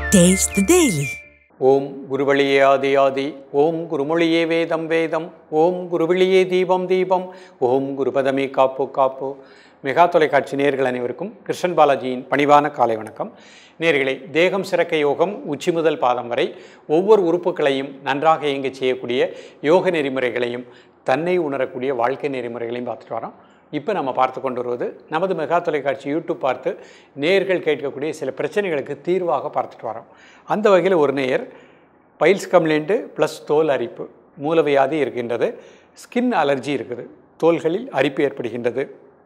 Taste the Daily. ஓம் குருவழியே ஆதி ஆதி ஓம் குருமொழியே வேதம் வேதம் ஓம் குருவிழியே தீபம் தீபம் ஓம் குருபதமே காப்பு காப்பு மெகா தொலைக்காட்சி நேர்கள் அனைவருக்கும் கிருஷ்ணன் பாலாஜியின் பணிவான காலை வணக்கம் நேர்களே தேகம் சிறக்க யோகம் உச்சி முதல் பாதம் வரை ஒவ்வொரு உறுப்புகளையும் நன்றாக இயங்க செய்யக்கூடிய யோக நெறிமுறைகளையும் தன்னை உணரக்கூடிய வாழ்க்கை நெறிமுறைகளையும் பார்த்துட்டு வரோம் இப்போ நம்ம பார்த்து கொண்டு வருவது நமது மெகா தொலைக்காட்சி யூடியூப் பார்த்து நேர்கள் கேட்கக்கூடிய சில பிரச்சனைகளுக்கு தீர்வாக பார்த்துட்டு வரோம் அந்த வகையில் ஒரு நேயர் பைல்ஸ் கம்ப்ளைண்ட்டு ப்ளஸ் தோல் அரிப்பு மூலவியாதி இருக்கின்றது ஸ்கின் அலர்ஜி இருக்குது தோள்களில் அரிப்பு ஏற்படுகின்றது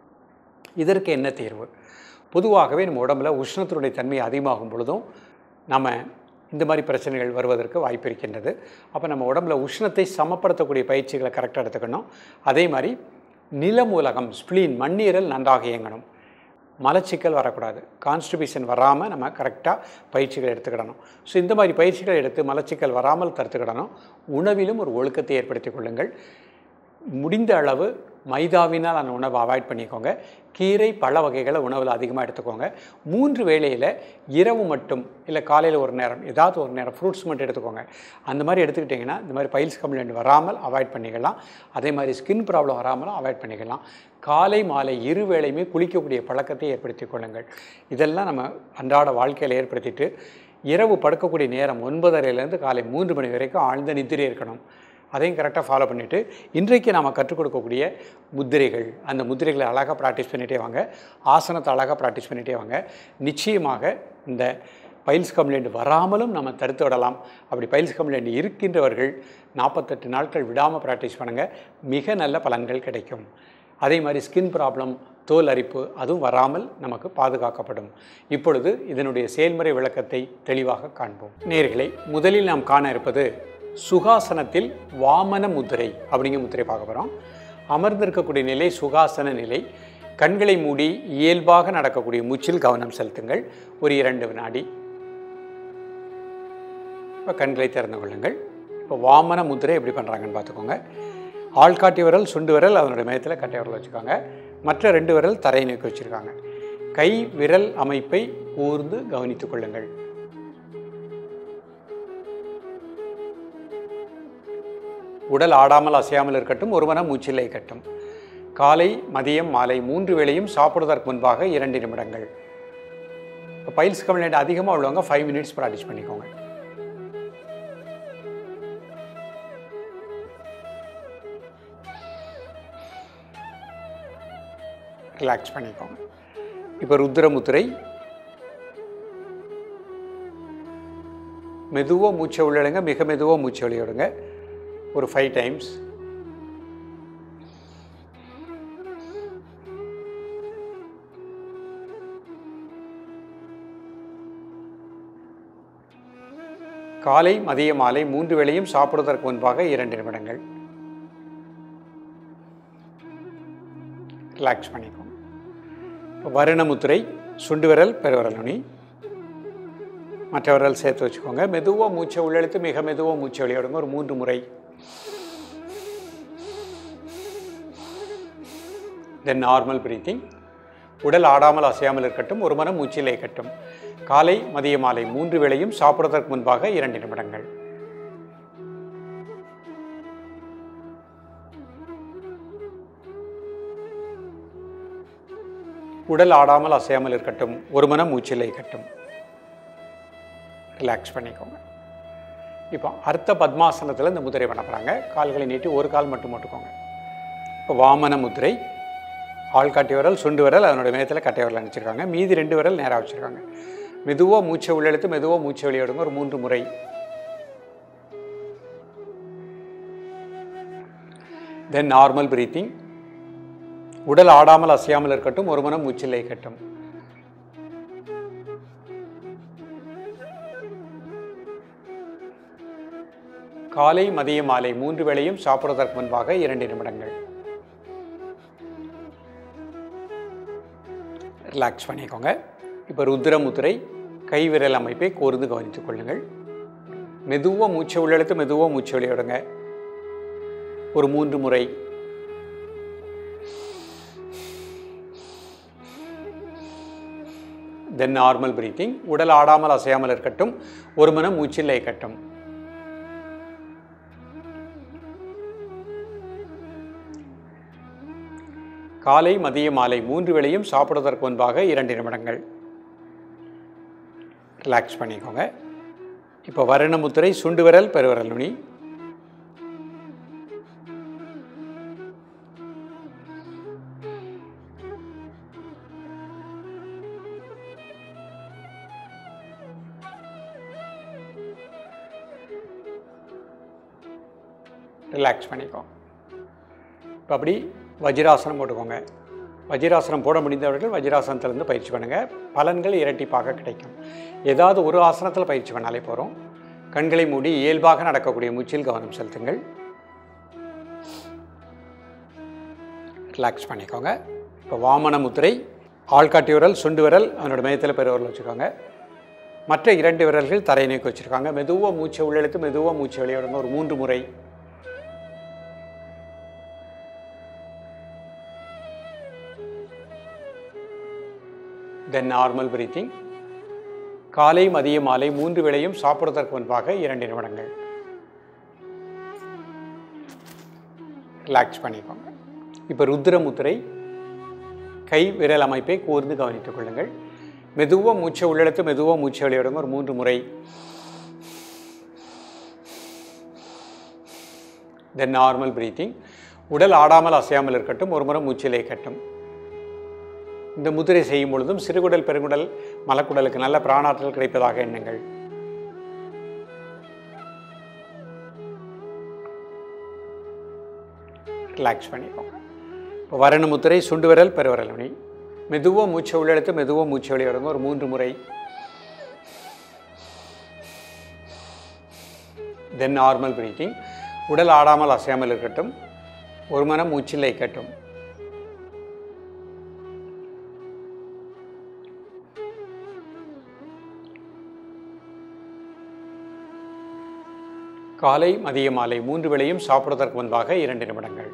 இதற்கு என்ன தீர்வு பொதுவாகவே நம்ம உடம்புல உஷ்ணத்தினுடைய தன்மை அதிகமாகும் பொழுதும் நம்ம இந்த மாதிரி பிரச்சனைகள் வருவதற்கு வாய்ப்பு இருக்கின்றது அப்போ நம்ம உடம்புல உஷ்ணத்தை சமப்படுத்தக்கூடிய பயிற்சிகளை கரெக்டாக எடுத்துக்கணும் அதே மாதிரி நிலமூலகம் ஸ்ப்ளீன் மண்ணீரல் நன்றாக இயங்கணும் மலச்சிக்கல் வரக்கூடாது கான்ஸ்டிபியூஷன் வராமல் நம்ம கரெக்டாக பயிற்சிகள் எடுத்துக்கிடணும் ஸோ இந்த மாதிரி பயிற்சிகள் எடுத்து மலச்சிக்கல் வராமல் தடுத்துக்கிடணும் உணவிலும் ஒரு ஒழுக்கத்தை ஏற்படுத்திக் கொள்ளுங்கள் முடிந்த அளவு மைதாவினால் அந்த உணவை அவாய்ட் பண்ணிக்கோங்க கீரை பழ வகைகளை உணவில் அதிகமாக எடுத்துக்கோங்க மூன்று வேளையில் இரவு மட்டும் இல்லை காலையில் ஒரு நேரம் ஏதாவது ஒரு நேரம் ஃப்ரூட்ஸ் மட்டும் எடுத்துக்கோங்க அந்த மாதிரி எடுத்துக்கிட்டிங்கன்னா இந்த மாதிரி பைல்ஸ் கம்ப்ளைண்ட் வராமல் அவாய்ட் பண்ணிக்கலாம் அதே மாதிரி ஸ்கின் ப்ராப்ளம் வராமலும் அவாய்ட் பண்ணிக்கலாம் காலை மாலை இரு வேளையுமே குளிக்கக்கூடிய பழக்கத்தை ஏற்படுத்தி கொள்ளுங்கள் இதெல்லாம் நம்ம அன்றாட வாழ்க்கையில் ஏற்படுத்திட்டு இரவு படுக்கக்கூடிய நேரம் ஒன்பதரைலேருந்து காலை மூன்று மணி வரைக்கும் ஆழ்ந்த நித்திரை இருக்கணும் அதையும் கரெக்டாக ஃபாலோ பண்ணிவிட்டு இன்றைக்கு நாம் கற்றுக் கொடுக்கக்கூடிய முத்திரைகள் அந்த முத்திரைகளை அழகாக ப்ராக்டிஸ் பண்ணிகிட்டே வாங்க ஆசனத்தை அழகாக ப்ராக்டிஸ் பண்ணிகிட்டே வாங்க நிச்சயமாக இந்த பைல்ஸ் கம்ப்ளைண்ட் வராமலும் நம்ம தடுத்து விடலாம் அப்படி பைல்ஸ் கம்ப்ளைண்ட் இருக்கின்றவர்கள் நாற்பத்தெட்டு நாட்கள் விடாமல் ப்ராக்டிஸ் பண்ணுங்கள் மிக நல்ல பலன்கள் கிடைக்கும் அதே மாதிரி ஸ்கின் ப்ராப்ளம் தோல் அரிப்பு அதுவும் வராமல் நமக்கு பாதுகாக்கப்படும் இப்பொழுது இதனுடைய செயல்முறை விளக்கத்தை தெளிவாக காண்போம் நேர்களை முதலில் நாம் காண இருப்பது சுகாசனத்தில் வாமன முத்திரை அப்படிங்கிற முத்திரை பார்க்க போகிறோம் அமர்ந்திருக்கக்கூடிய நிலை சுகாசன நிலை கண்களை மூடி இயல்பாக நடக்கக்கூடிய மூச்சில் கவனம் செலுத்துங்கள் ஒரு இரண்டு வினாடி இப்போ கண்களை திறந்து கொள்ளுங்கள் இப்போ வாமன முத்திரை எப்படி பண்ணுறாங்கன்னு பார்த்துக்கோங்க ஆள்காட்டி விரல் சுண்டு விரல் அதனுடைய மையத்தில் கட்டை விரல் வச்சுக்கோங்க மற்ற ரெண்டு விரல் தரையை நோக்கி வச்சுருக்காங்க கை விரல் அமைப்பை கூர்ந்து கவனித்துக் கொள்ளுங்கள் உடல் ஆடாமல் அசையாமல் இருக்கட்டும் ஒரு மனம் மூச்சில்லை கட்டும் காலை மதியம் மாலை மூன்று வேளையும் சாப்பிடுவதற்கு முன்பாக இரண்டு நிமிடங்கள் இப்போ பைல்ஸ் கம்ப்ளைண்ட் அதிகமாக உள்ளவங்க ஃபைவ் மினிட்ஸ் ப்ராக்டிஸ் பண்ணிக்கோங்க ரிலாக்ஸ் பண்ணிக்கோங்க இப்போ ருத்ரமுத்திரை மெதுவாக மூச்சை உள்ளிடுங்க மிக மெதுவாக மூச்சை வெளியிடுங்க ஒரு ஃபைவ் டைம்ஸ் காலை மதிய மாலை மூன்று வேளையும் சாப்பிடுவதற்கு முன்பாக இரண்டு நிமிடங்கள் ரிலாக்ஸ் பண்ணிக்கோங்க இப்போ வருணமுத்திரை சுண்டு விரல் பெருவிரல் நுனி மற்ற விரல் சேர்த்து வச்சுக்கோங்க மெதுவாக மூச்சை உள்ளெழுத்து மிக மெதுவாக மூச்சை வெளியிடுங்க ஒரு மூன்று முறை தென் நார்மல் பிரீத்திங் உடல் ஆடாமல் அசையாமல் இருக்கட்டும் ஒரு மனம் மூச்சில் இருக்கட்டும் காலை மதிய மாலை மூன்று வேளையும் சாப்பிடுவதற்கு முன்பாக இரண்டு நிமிடங்கள் உடல் ஆடாமல் அசையாமல் இருக்கட்டும் ஒரு மனம் மூச்சில் இருக்கட்டும் ரிலாக்ஸ் பண்ணிக்கோங்க இப்போ அர்த்த பத்மாசனத்தில் இந்த முதிரை பண்ண போகிறாங்க கால்களை நீட்டி ஒரு கால் மட்டும் போட்டுக்கோங்க இப்போ வாமன முதிரை ஆள்காட்டி விரல் சுண்டு விரல் அதனுடைய மையத்தில் கட்டை விரல் அனுப்பிச்சிருக்காங்க மீதி ரெண்டு விரல் நேராக வச்சுருக்காங்க மெதுவாக மூச்சை உள்ளெழுத்து மெதுவாக மூச்சை வெளியிடுங்க ஒரு மூன்று முறை தென் நார்மல் பிரீத்திங் உடல் ஆடாமல் அசையாமல் இருக்கட்டும் ஒரு மனம் மூச்சில் இருக்கட்டும் காலை மதிய மாலை மூன்று வேளையும் சாப்பிடுவதற்கு முன்பாக இரண்டு நிமிடங்கள் ரிலாக்ஸ் பண்ணிக்கோங்க இப்போ ருத்ரமுத்திரை கை விரல் அமைப்பை கோர்ந்து கவனித்துக் கொள்ளுங்கள் மெதுவாக மூச்சை உள்ளெழுத்து மெதுவாக மூச்சை வெளியிடுங்க ஒரு மூன்று முறை தென் நார்மல் பிரீத்திங் உடல் ஆடாமல் அசையாமல் இருக்கட்டும் ஒரு மனம் மூச்சில் லயிக்கட்டும் காலை மதிய மாலை மூன்று வேளையும் சாப்பிடுவதற்கு முன்பாக இரண்டு நிமிடங்கள் ரிலாக்ஸ் பண்ணிக்கோங்க இப்போ வருண முத்திரை சுண்டு விரல் பெருவிரல் நுனி ரிலாக்ஸ் பண்ணிக்கோ இப்போ அப்படி வஜ்ராசனம் போட்டுக்கோங்க வஜ்ராசனம் போட முடிந்தவர்கள் வஜ்ராசனத்திலேருந்து பயிற்சி பண்ணுங்கள் பலன்கள் இரட்டிப்பாக கிடைக்கும் ஏதாவது ஒரு ஆசனத்தில் பயிற்சி பண்ணாலே போகிறோம் கண்களை மூடி இயல்பாக நடக்கக்கூடிய மூச்சில் கவனம் செலுத்துங்கள் ரிலாக்ஸ் பண்ணிக்கோங்க இப்போ வாமன முத்திரை ஆள்காட்டி விரல் சுண்டு விரல் அதனோட மையத்தில் பெருவிரல் வச்சுக்கோங்க மற்ற இரண்டு விரல்கள் தரை நீக்கி வச்சுருக்காங்க மெதுவாக மூச்சை உள்ளெழுத்து மெதுவாக மூச்சை வெளியிடுங்க ஒரு மூன்று முறை தென் நார்மல் பிரீத்திங் காலை மதிய மாலை மூன்று வேளையும் சாப்பிடுவதற்கு முன்பாக இரண்டு நிமிடங்கள் ரிலாக்ஸ் பண்ணிக்கோங்க இப்போ ருத்ர முத்திரை கை விரல் அமைப்பை கூர்ந்து கவனித்துக் கொள்ளுங்கள் மெதுவாக மூச்சை உள்ளெடுத்து மெதுவாக மூச்சை வெளியிடுங்க ஒரு மூன்று முறை தென் நார்மல் பிரீத்திங் உடல் ஆடாமல் அசையாமல் இருக்கட்டும் ஒரு முறை மூச்சிலே கட்டும் இந்த முதிரை செய்யும் பொழுதும் சிறுகுடல் பெருங்குடல் மலக்குடலுக்கு நல்ல பிராணாற்றல் கிடைப்பதாக எண்ணுங்கள் ரிலாக்ஸ் பண்ணிக்கோங்க இப்போ வரண முத்திரை சுண்டு விரல் பெருவிரல் நுனி மெதுவாக மூச்சை உள்ளெடுத்து மெதுவாக மூச்சை வெளியிடுங்க ஒரு மூன்று முறை தென் நார்மல் பிரீத்திங் உடல் ஆடாமல் அசையாமல் இருக்கட்டும் ஒரு மனம் மூச்சில் லயிக்கட்டும் காலை மதிய மாலை மூன்று வேளையும் சாப்பிடுவதற்கு முன்பாக இரண்டு நிமிடங்கள்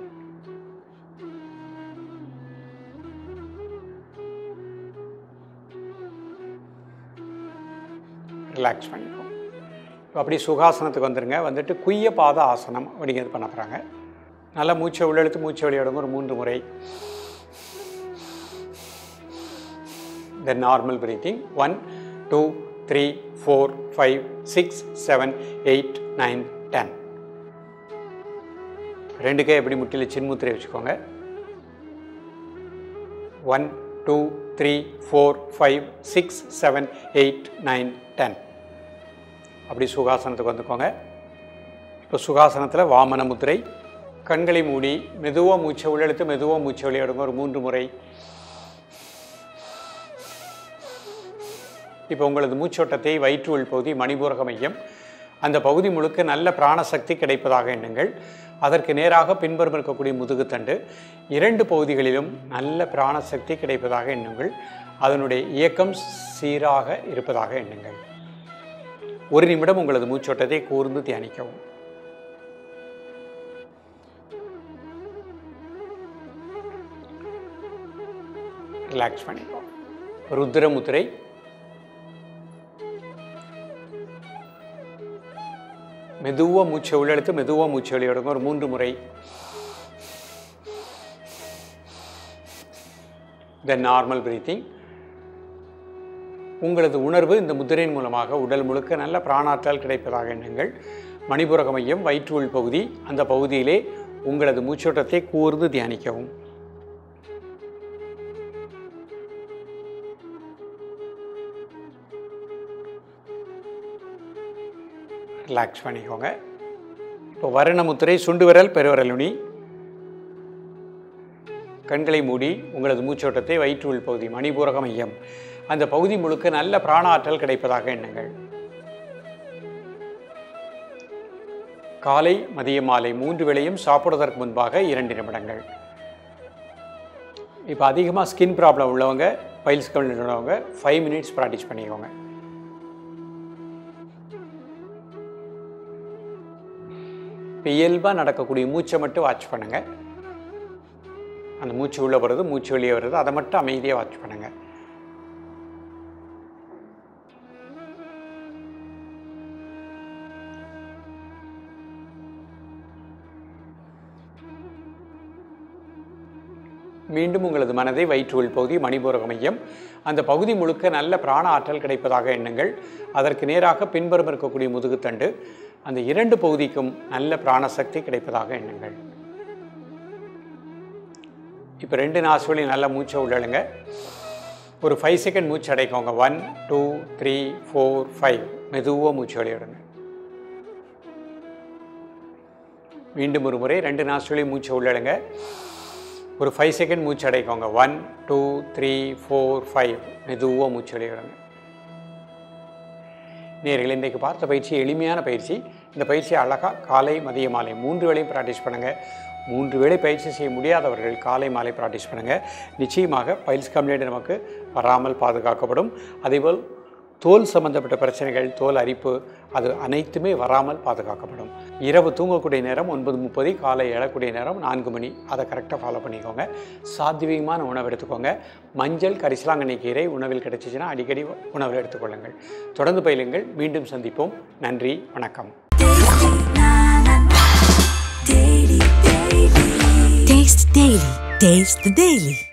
ரிலாக்ஸ் பண்ணிக்கோ இப்போ அப்படி சுகாசனத்துக்கு வந்துடுங்க வந்துட்டு குய்ய பாத ஆசனம் அப்படிங்கிறது பண்ண போகிறாங்க நல்லா மூச்சை உள்ளெழுத்து மூச்சை வெளியிடுங்க ஒரு மூன்று முறை then normal breathing one two three four five six seven eight nine ten ரெண்டு கை எப்படி முட்டியில் சின்முத்திரை வச்சுக்கோங்க one two three four five six seven eight nine ten அப்படி சுகாசனத்துக்கு வந்துக்கோங்க இப்போ சுகாசனத்தில் வாமன முத்திரை கண்களை மூடி மெதுவாக மூச்சை உள்ளெடுத்து மெதுவாக மூச்சை வெளியிடுங்க ஒரு மூன்று முறை இப்போ உங்களது மூச்சோட்டத்தை வயிற்று உள் பகுதி மணிபூரக மையம் அந்த பகுதி முழுக்க நல்ல பிராணசக்தி கிடைப்பதாக எண்ணுங்கள் அதற்கு நேராக பின்புறம் இருக்கக்கூடிய முதுகுத்தண்டு இரண்டு பகுதிகளிலும் நல்ல பிராணசக்தி கிடைப்பதாக எண்ணுங்கள் அதனுடைய இயக்கம் சீராக இருப்பதாக எண்ணுங்கள் ஒரு நிமிடம் உங்களது மூச்சோட்டத்தை கூர்ந்து தியானிக்கவும் ரிலாக்ஸ் பண்ணிக்கோ ருத்ர முத்திரை மெதுவாக மூச்சை உள்ளெடுத்து மெதுவாக மூச்சை வெளியிடுங்க ஒரு மூன்று முறை தென் நார்மல் பிரீத்திங் உங்களது உணர்வு இந்த முதிரையின் மூலமாக உடல் முழுக்க நல்ல பிராணாற்றல் கிடைப்பதாக எண்ணுங்கள் மணிபுரக மையம் வயிற்று உள் பகுதி அந்த பகுதியிலே உங்களது மூச்சோட்டத்தை கூர்ந்து தியானிக்கவும் ரிலாக்ஸ் பண்ணிக்கோங்க இப்போ வருண முத்திரை சுண்டு விரல் பெருவிரல் நுனி கண்களை மூடி உங்களது மூச்சோட்டத்தை வயிற்று உள் பகுதி மணிபூரக மையம் அந்த பகுதி முழுக்க நல்ல பிராண ஆற்றல் கிடைப்பதாக எண்ணுங்கள் காலை மதிய மாலை மூன்று வேளையும் சாப்பிடுவதற்கு முன்பாக இரண்டு நிமிடங்கள் இப்போ அதிகமாக ஸ்கின் ப்ராப்ளம் உள்ளவங்க பைல்ஸ் கம்ப்ளைண்ட் உள்ளவங்க ஃபைவ் மினிட்ஸ் ப்ராக்டிஸ் பண்ணிக்கோங்க இப்போ இயல்பாக நடக்கக்கூடிய மூச்சை மட்டும் வாட்ச் பண்ணுங்கள் அந்த மூச்சு உள்ளே வருது மூச்சு வெளியே வருது அதை மட்டும் அமைதியாக வாட்ச் பண்ணுங்கள் மீண்டும் உங்களது மனதை வயிற்றுள் பகுதி மணிபூரக மையம் அந்த பகுதி முழுக்க நல்ல பிராண ஆற்றல் கிடைப்பதாக எண்ணுங்கள் அதற்கு நேராக பின்புறம் இருக்கக்கூடிய முதுகுத்தண்டு அந்த இரண்டு பகுதிக்கும் நல்ல பிராணசக்தி கிடைப்பதாக எண்ணுங்கள் இப்போ ரெண்டு நாசுவலி நல்ல மூச்சை உள்ளழுங்க ஒரு ஃபைவ் செகண்ட் மூச்சு அடைக்கோங்க one two three four five மெதுவாக மூச்சு வெளியிடுங்க மீண்டும் ஒரு முறை ரெண்டு நாசுவலி மூச்சை உள்ளழுங்க ஒரு ஃபைவ் செகண்ட் மூச்சு அடைக்கோங்க one two three four five மெதுவாக மூச்சு வெளியிடுங்க நேர்கள் இன்றைக்கு பார்த்த பயிற்சி எளிமையான பயிற்சி இந்த பயிற்சி அழகாக காலை மதிய மாலை மூன்று வேளையும் ப்ராக்டிஸ் பண்ணுங்கள் மூன்று வேளை பயிற்சி செய்ய முடியாதவர்கள் காலை மாலை ப்ராக்டிஸ் பண்ணுங்கள் நிச்சயமாக பைல்ஸ் கம்ப்ளைண்ட் நமக்கு வராமல் பாதுகாக்கப்படும் அதேபோல் தோல் சம்பந்தப்பட்ட பிரச்சனைகள் தோல் அரிப்பு அது அனைத்துமே வராமல் பாதுகாக்கப்படும் இரவு தூங்கக்கூடிய நேரம் ஒன்பது முப்பது காலை எழக்கூடிய நேரம் நான்கு மணி அதை கரெக்டாக ஃபாலோ பண்ணிக்கோங்க சாத்வீகமான உணவு எடுத்துக்கோங்க மஞ்சள் கரிசலாங்கண்ணி கீரை உணவில் கிடைச்சிச்சுன்னா அடிக்கடி உணவில் எடுத்துக்கொள்ளுங்கள் தொடர்ந்து பயிலுங்கள் மீண்டும் சந்திப்போம் நன்றி வணக்கம் Taste Daily. Taste the Daily.